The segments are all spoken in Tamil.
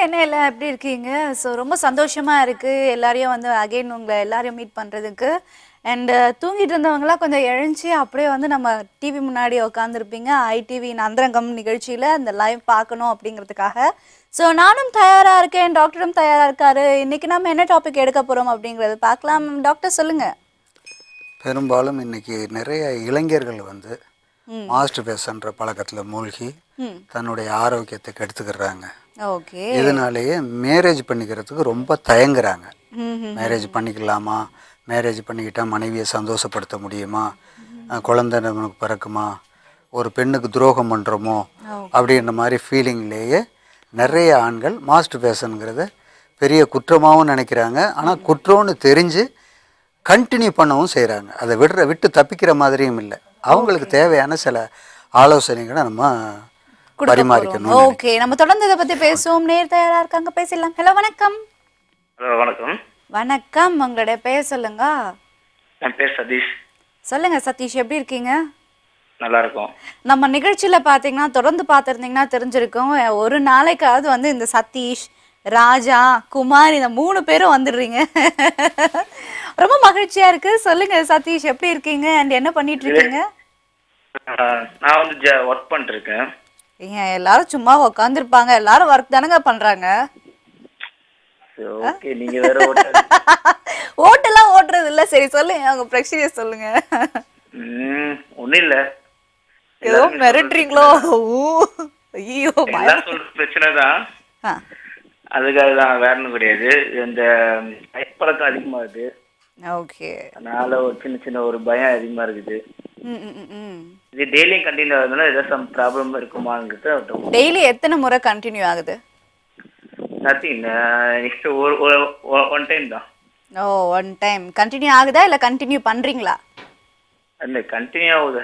என்ன எல்லாம் எப்படி இருக்கீங்க ஸோ ரொம்ப சந்தோஷமா இருக்கு எல்லாரையும் வந்து அகைன் உங்களை எல்லாரையும் மீட் பண்றதுக்கு அண்ட் தூங்கிட்டு இருந்தவங்களாம் கொஞ்சம் எழுந்துச்சு அப்படியே வந்து நம்ம டிவி முன்னாடி உட்காந்துருப்பீங்க ஐடிவி அந்தரங்கம் நிகழ்ச்சியில அந்த லைவ் பார்க்கணும் அப்படிங்கிறதுக்காக ஸோ நானும் தயாரா இருக்கேன் டாக்டரும் தயாரா இருக்காரு இன்னைக்கு நம்ம என்ன டாபிக் எடுக்க போறோம் அப்படிங்கறது பார்க்கலாம் டாக்டர் சொல்லுங்க பெரும்பாலும் இன்னைக்கு நிறைய இளைஞர்கள் வந்து மாஸ்டர் பேசன்ற பழக்கத்தில் மூழ்கி ம் தன்னுடைய ஆரோக்கியத்தை கெடுத்துக்கிறாங்க ஓகே இதனாலேயே மேரேஜ் பண்ணிக்கிறதுக்கு ரொம்ப தயங்குறாங்க ம் ம் மேரேஜ் பண்ணிக்கலாமா மேரேஜ் பண்ணிக்கிட்டா மனைவியை சந்தோஷப்படுத்த முடியுமா அஹ் குழந்தை நமக்கு பிறக்குமா ஒரு பெண்ணுக்கு துரோகம் பண்ணுறோமோ அப்படின்ற மாதிரி ஃபீலிங்லேயே நிறைய ஆண்கள் மாஸ்டர் பேசனுங்கிறத பெரிய குற்றமாகவும் நினைக்கிறாங்க ஆனால் குற்றம்னு தெரிஞ்சு கண்டினியூ பண்ணவும் செய்கிறாங்க அதை விடுற விட்டு தப்பிக்கிற மாதிரியும் இல்லை அவங்களுக்கு தேவையான சில ஆலோசனைகளை நம்ம பரிமாறிக்கணும் ஓகே நம்ம தொடர்ந்து இதை பத்தி பேசுவோம் நேர் தயாரா இருக்காங்க பேசலாம் ஹலோ வணக்கம் ஹலோ வணக்கம் வணக்கம் உங்களுடைய பெயர் சொல்லுங்க என் பேர் சதீஷ் சொல்லுங்க சதீஷ் எப்படி இருக்கீங்க நல்லா இருக்கும் நம்ம நிகழ்ச்சியில பாத்தீங்கன்னா தொடர்ந்து பார்த்துருந்தீங்கன்னா தெரிஞ்சிருக்கும் ஒரு நாளைக்காவது வந்து இந்த சதீஷ் ராஜா குமார் இந்த மூணு பேரும் வந்துடுறீங்க ரொம்ப மகிழ்ச்சியா இருக்கு சொல்லுங்க சதீஷ் எப்படி இருக்கீங்க அண்ட் என்ன பண்ணிட்டு இருக்கீங்க ஆஹ் நான் வந்து ஜ ஒர்க் பண்ணிருக்கேன் ஏன் எல்லாரும் சும்மா உட்காந்துருப்பாங்க எல்லாரும் ஒர்க் தானங்க பண்றாங்க ஓகே நீங்க வேற hotel- ஓட்டெல்லாம் ஓட்டுறது இல்ல சரி சொல்லுங்க அவங்க பிரச்சனையை சொல்லுங்க ம் ஒன்றும் இல்லை ஏதோ மிரட்டுறீங்களோ ஊ, ஐயோ பயம். எல்லாம் சொல்ற பிரச்சனை தான் ஆ, அதுக்காக தான் வேற ஒன்றும் கிடையாது இந்த கைப்பழக்கம் அதிகமாகுது ஓகே அதனால ஒரு சின்ன சின்ன ஒரு பயம் அதிகமா இருக்குது ம், ம், ம், ம். இது டெய்லியும் கண்டினியூ ஆகுதுனால ஏதாவது சம் ப்ராப்ளம் இருக்குமாங்கிறது டெய்லி எத்தனை முறை கண்டினியூ ஆகுது நத்திங் ஒரு ஒன் டைம் தான் ஓ ஒன் டைம் கண்டினியூ ஆகுதா இல்ல கண்டினியூ பண்றீங்களா அந்த கண்டினியூ ஆகுது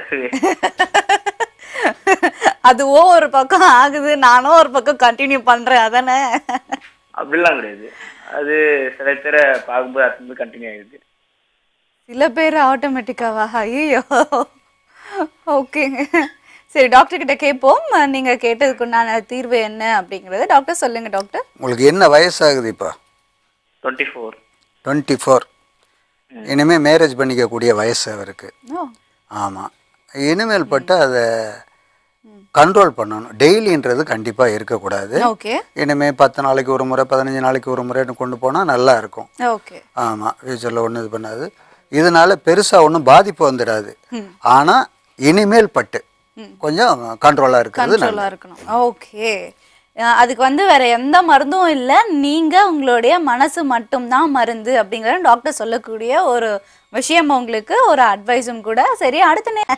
அதுவும் ஒரு பக்கம் ஆகுது நானும் ஒரு பக்கம் கண்டினியூ பண்றேன் அதானே அப்படிலாம் கிடையாது அது சில பேரை பார்க்கும்போது அது கண்டினியூ ஆகுது சில பேர் ஆட்டோமேட்டிக்காவா ஐயோ ஓகேங்க சரி டாக்டர் கிட்ட கேட்போம் நீங்க கேட்டதுக்குண்டான தீர்வு என்ன அப்படிங்கறது டாக்டர் சொல்லுங்க டாக்டர் உங்களுக்கு என்ன வயசாகுது இப்போ டுவெண்ட்டி ஃபோர் டுவெண்ட்டி ஃபோர் இனிமேல் மேரேஜ் பண்ணிக்கக்கூடிய வயசு அவருக்கு ஓ ஆமாம் இனிமேல் பட்டு அதை கண்ட்ரோல் பண்ணணும் டெய்லின்றது கண்டிப்பாக இருக்கக்கூடாது ஓகே இனிமேல் பத்து நாளைக்கு ஒரு முறை பதினஞ்சு நாளைக்கு ஒரு முறைன்னு கொண்டு போனால் நல்லா இருக்கும் ஓகே ஆமாம் ஃப்யூச்சரில் ஒன்றும் இது பண்ணாது இதனால பெருசாக ஒன்றும் பாதிப்பு வந்துடாது ஆனால் இனிமேல் பட்டு கொஞ்சம் கண்ட்ரோலாக இருக்கிறது நல்லது கண்ட்ரோலாக இருக்கணும் ஓகே அதுக்கு வந்து வேற எந்த மருந்தும் இல்லை நீங்க உங்களுடைய மனசு மட்டும்தான் மருந்து அப்படிங்கிற டாக்டர் சொல்லக்கூடிய ஒரு விஷயம் உங்களுக்கு ஒரு அட்வைஸும் கூட சரி அடுத்த நே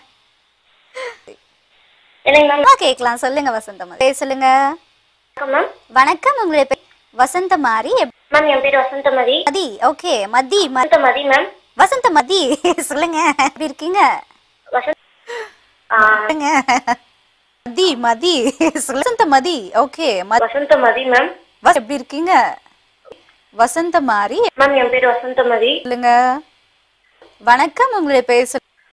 இல்லைங்க மேம் கேட்கலாம் சொல்லுங்க வசந்தம் பேர் சொல்லுங்க வணக்கம் மேம் வணக்கம் உங்களுடைய பேர் வசந்த மாரி மேம் என் பேர் வசந்தமதி மதி ஓகே மதி ம- வசந்தமதி மேம் வசந்த மதி சொல்லுங்க எப்படி இருக்கீங்க வசந்த் ஆ, சொல்லுங்க மதி மதி வசந்த மதி ஓகே வசந்தமதி மேம் எப்படி இருக்கீங்க வசந்த மாரி மேம் என் பேர் வசந்தமதி சொல்லுங்க வணக்கம் உங்களுடைய பேர்